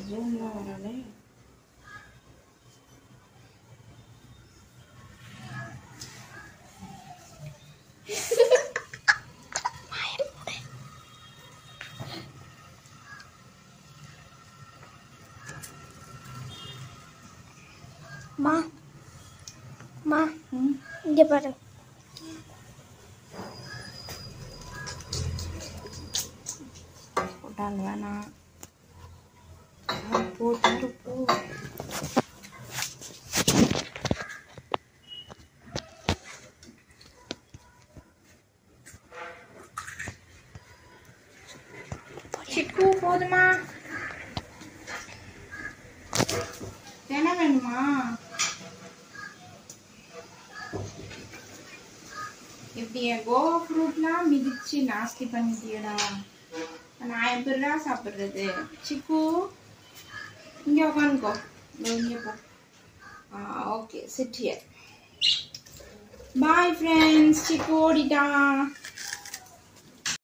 ஜூம்லாம் வரலே மா மா இங்கே பாரு போட்டாங்க வேணாம் ஆ, போட்டாரு போ சிக்கு போதுமா என்ன வேணுமா இப்படி என் கோவா ஃப்ரூட்லாம் மிதிச்சு நாஸ்தி பண்ணிட்டியடா நான் எப்படிடா சாப்பிட்றது சிக்கு இங்கே உட்காந்துக்கோ இங்கே போ ஆ ஓகே சிட்டியர் பாய் ஃப்ரெண்ட்ஸ் சிக்கு ஓடிட்டான்